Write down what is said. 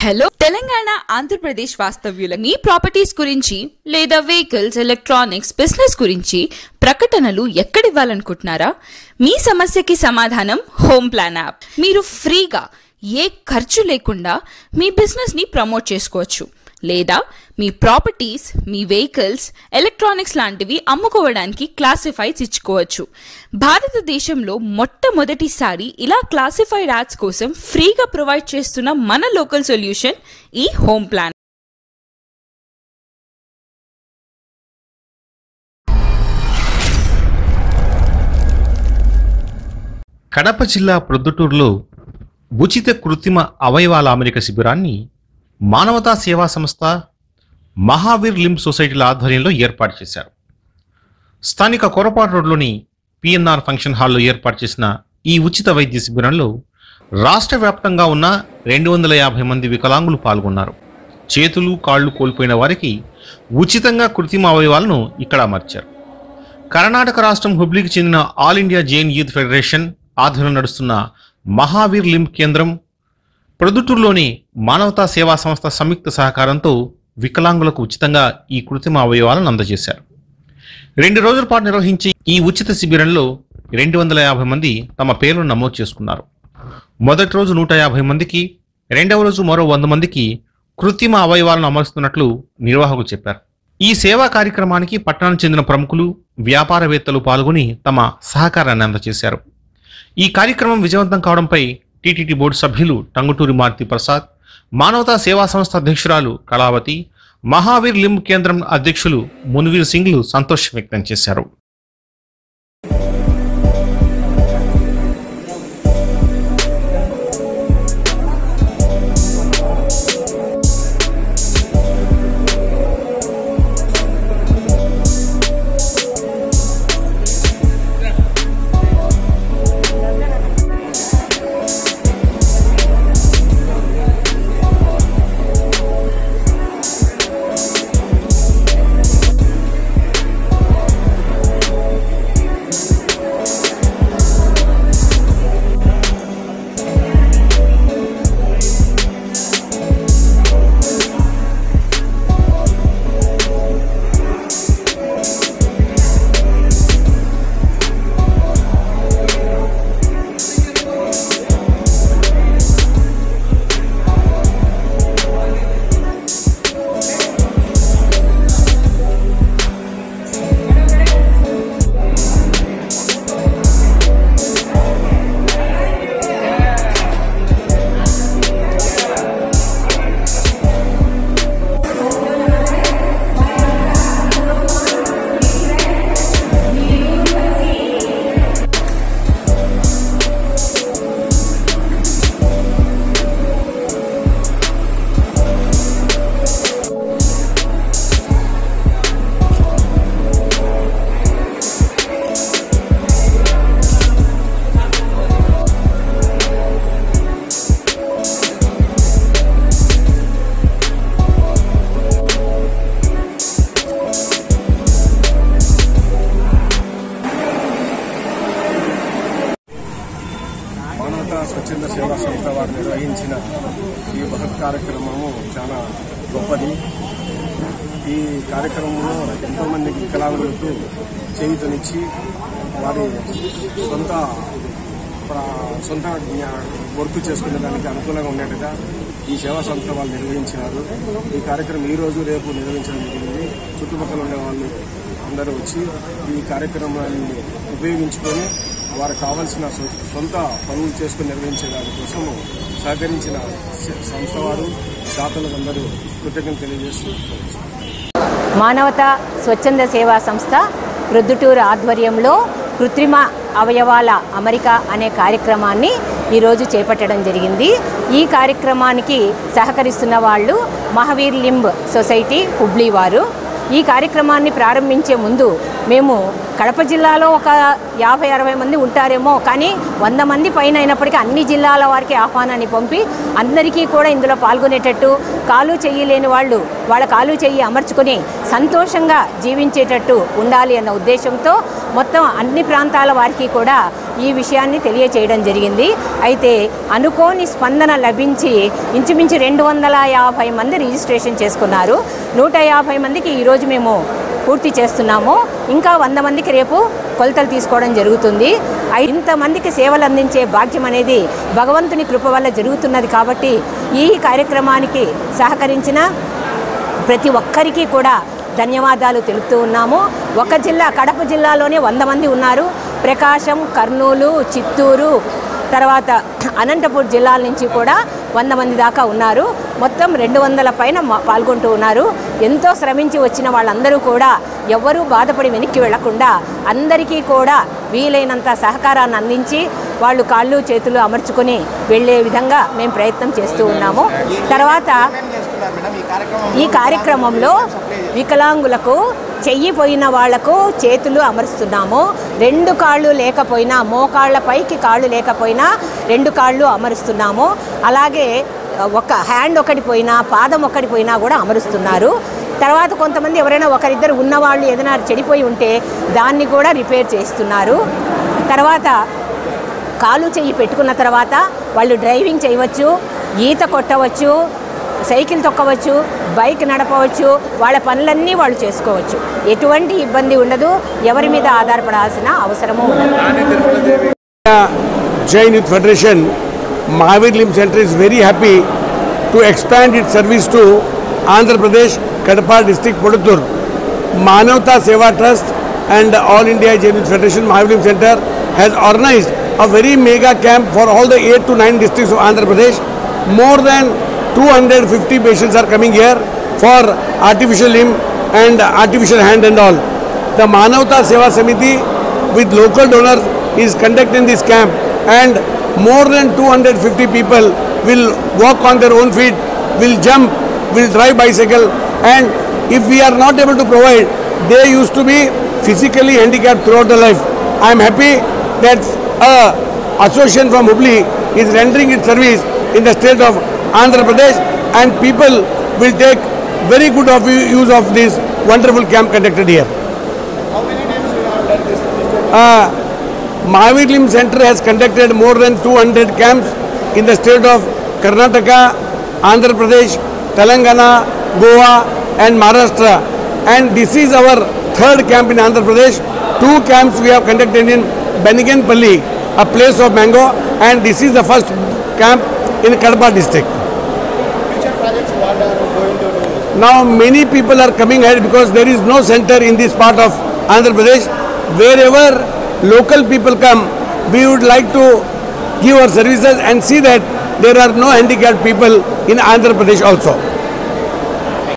Hello Telangana Andhra Pradesh వాస్తవ్యుల మీ properties గురించి లేదా వెహికల్స్ ఎలక్ట్రానిక్స్ బిజినెస్ గురించి ప్రకటనలు ఎక్కడివ్వాలనుకుంటున్నారా మీ సమస్యకి సమాధానం హోమ్ ప్లాన్ యాప్ మీరు ఫ్రీగా ఏ ఖర్చు లేకుండా మీ బిజినెస్ ని ప్రమోట్ చేసుకోవచ్చు లేదా మీ ప్రాపర్టీస్ మీ వెహికల్స్ ఎలక్ట్రానిక్స్ లాంటివి అమ్ముకోవడానికి క్లాసిఫైడ్స్ ఇచ్చుకోవచ్చు భారతదేశంలో మొట్టమొదటిసారి ఇలా క్లాసిఫైడ్ యాడ్స్ కోసం ఫ్రీగా ప్రొవైడ్ చేస్తున్న మన లోకల్ సొల్యూషన్ ఈ హోమ్ ప్లాన్ కడప జిల్లా ప్రొద్దుటూరులో ఉచిత కృత్రిమ అవయవాల అమెరిక శిబిరాన్ని మానవతా సేవా సంస్థ మహావీర్ లింబ్ సొసైటీల ఆధ్వర్యంలో ఏర్పాటు చేశారు స్థానిక కొరపాటు రోడ్లోని పిఎన్ఆర్ ఫంక్షన్ హాల్లో ఏర్పాటు చేసిన ఈ ఉచిత వైద్య శిబిరంలో రాష్ట్ర వ్యాప్తంగా ఉన్న రెండు వందల యాభై మంది వికలాంగులు పాల్గొన్నారు చేతులు కాళ్ళు కోల్పోయిన వారికి ఉచితంగా కృత్రిమ అవయవాలను ఇక్కడ అమర్చారు కర్ణాటక రాష్ట్రం హుబ్లీకి చెందిన all India Jain youth federation ఆధ్వర్యంలో నడుస్తున్న మహావీర్ లింబ్ కేంద్రం ప్రొద్దుటూరులోని మానవతా సేవా సంస్థ సంయుక్త సహకారంతో వికలాంగులకు ఉచితంగా ఈ కృత్రిమ అవయవాలను అందజేశారు రెండు రోజుల పాటు నిర్వహించే ఈ ఉచిత శిబిరంలో రెండు వందల యాభై మంది తమ పేర్లను నమోదు చేసుకున్నారు మొదటి రోజు నూట యాభై మందికి రెండవ రోజు మరో వంద మందికి కృత్రిమ అవయవాలను అమరుస్తున్నట్లు నిర్వాహకులు చెప్పారు ఈ సేవా కార్యక్రమానికి పట్టణానికి చెందిన ప్రముఖులు వ్యాపారవేత్తలు పాల్గొని తమ సహకారాన్ని అందజేశారు ఈ కార్యక్రమం విజయవంతం కావడంపై టీటీడీ బోర్డు సభ్యులు టంగుటూరి మారుతి ప్రసాద్ మానవతా సేవా సంస్థ అధ్యక్షురాలు కళావతి మహావీర్ లింబ్ కేంద్రం అధ్యక్షులు మున్వీర్ సింగ్లు సంతోషం వ్యక్తం చేశారు మానవతా స్వచ్ఛంద సేవా సంస్థ వారు నిర్వహించిన ఈ బృహత్ కార్యక్రమము చాలా గొప్పది ఈ కార్యక్రమంలో ఎంతో మంది వికలాంగులకు చేయుతనిచ్చి వారి సొంత ప్ర- సొంత జ్ఞా- వర్క్ చేసుకునే దానికి అనుకూలంగా ఉండేట్టుగా ఈ సేవా సంస్థ వాళ్ళు నిర్వహించినారు ఈ కార్యక్రమం ఈ రోజు రేపు నిర్వహించడం జరిగింది చుట్టుపక్కల ఉండే వాళ్ళు అందరూ వచ్చి ఈ కార్యక్రమాన్ని ఉపయోగించుకొని వారికి కావాల్సిన సొ- సొంత పనులు చేసుకుని నిర్వహించే దానికోసము సహకరించిన స- సంస్థ వారు దాతలు అందరూ కృతజ్ఞత తెలియజేస్తూ మానవతా స్వచ్ఛంద సేవా సంస్థ ప్రొద్దుటూరు ఆధ్వర్యంలో కృత్రిమ అవయవాల అమరిక అనే కార్యక్రమాన్ని ఈరోజు చేపట్టడం జరిగింది ఈ కార్యక్రమానికి సహకరిస్తున్న వాళ్ళు మహావీర్ లింబ్ సొసైటీ హుబ్లీ వారు ఈ కార్యక్రమాన్ని ప్రారంభించే ముందు మేము కడప జిల్లాలో ఒక యాభై అరవై మంది ఉంటారేమో కానీ వంద మంది పైన అయినప్పటికీ అన్ని జిల్లాల వారికి ఆహ్వానాన్ని పంపి అందరికీ కూడా ఇందులో పాల్గొనేటట్టు కాలు చెయ్యి లేని వాళ్ళు వాళ్ళ కాలు చెయ్యి అమర్చుకొని సంతోషంగా జీవించేటట్టు ఉండాలి అన్న ఉద్దేశంతో మొత్తం అన్ని ప్రాంతాల వారికి కూడా ఈ విషయాన్ని తెలియచేయడం జరిగింది అయితే అనుకోని స్పందన లభించి ఇంచుమించు రెండు వందల యాభై మంది రిజిస్ట్రేషన్ చేసుకున్నారు నూట యాభై మందికి ఈరోజు మేము పూర్తి చేస్తున్నాము ఇంకా వంద మందికి రేపు కొలతలు తీసుకోవడం జరుగుతుంది ఐ- ఇంతమందికి సేవలు అందించే భాగ్యం అనేది భగవంతుని కృప వల్ల జరుగుతున్నది కాబట్టి ఈ కార్యక్రమానికి సహకరించిన ప్రతి ఒక్కరికి కూడా ధన్యవాదాలు తెలుపుతూ ఉన్నాము ఒక జిల్లా కడప జిల్లాలోనే వంద మంది ఉన్నారు ప్రకాశం కర్నూలు చిత్తూరు తర్వాత అనంతపూర్ జిల్లాల నుంచి కూడా వంద మంది దాకా ఉన్నారు మొత్తం రెండు వందల పైన మా- పాల్గొంటూ ఉన్నారు ఎంతో శ్రమించి వచ్చిన వాళ్ళందరూ కూడా ఎవ్వరూ బాధపడి వెనక్కి వెళ్లకుండా అందరికీ కూడా వీలైనంత సహకారాన్ని అందించి వాళ్ళు కాళ్ళు చేతులు అమర్చుకొని వెళ్ళే విధంగా మేము ప్రయత్నం చేస్తూ ఉన్నాము తర్వాత ఈ కార్యక్రమంలో వికలాంగులకు చెయ్యి పోయిన వాళ్లకు చేతులు అమరుస్తున్నాము రెండు కాళ్ళు లేకపోయినా మోకాళ్ళ పైకి కాళ్ళు లేకపోయినా రెండు కాళ్ళు అమరుస్తున్నాము అలాగే ఒక హ్యాండ్ ఒకటి పోయినా పాదం ఒకటి పోయినా కూడా అమరుస్తున్నారు తర్వాత కొంతమంది ఎవరైనా ఒకరిద్దరు ఉన్నవాళ్ళు ఏదైనా చెడిపోయి ఉంటే దాన్ని కూడా రిపేర్ చేస్తున్నారు తర్వాత కాలు చెయ్యి పెట్టుకున్న తర్వాత వాళ్ళు డ్రైవింగ్ చేయవచ్చు ఈత కొట్టవచ్చు సైకిల్ తొక్కవచ్చు బైక్ నడపవచ్చు వాళ్ళ పనులన్నీ వాళ్ళు చేసుకోవచ్చు ఎటువంటి ఇబ్బంది ఉండదు ఎవరి మీద ఆధారపడాల్సిన అవసరము ఉండదు Jain Youth Federation, Mahavir Limb Center is very happy to expand its service to Andhra Pradesh, Kadapa district, Pudutur. Manavta Seva Trust and All India Jain Youth Federation, Mahavir Limb Center has organized a very mega camp for all the 8 to 9 districts of Andhra Pradesh. More than 250 patients are coming here for artificial limb and artificial hand and all. The Manavta Seva Samiti with local donors is conducting this camp and more than 250 people will walk on their own feet, will jump, will drive bicycle and if we are not able to provide, they used to be physically handicapped throughout the life. I am happy that a association from Hubli is rendering its service in the state of Andhra Pradesh and people will take very good of use of this wonderful camp conducted here. Uh, Mahavir Limb Center has conducted more than 200 camps in the state of Karnataka, Andhra Pradesh, Telangana, Goa and Maharashtra. And this is our third camp in Andhra Pradesh. Two camps we have conducted in Beniganpalli, a place of mango, and this is the first camp in Kadapa district. Now many people are coming ahead because there is no center in this part of Andhra Pradesh. Wherever local people come, we would like to give our services and see that there are no handicapped people in Andhra Pradesh also.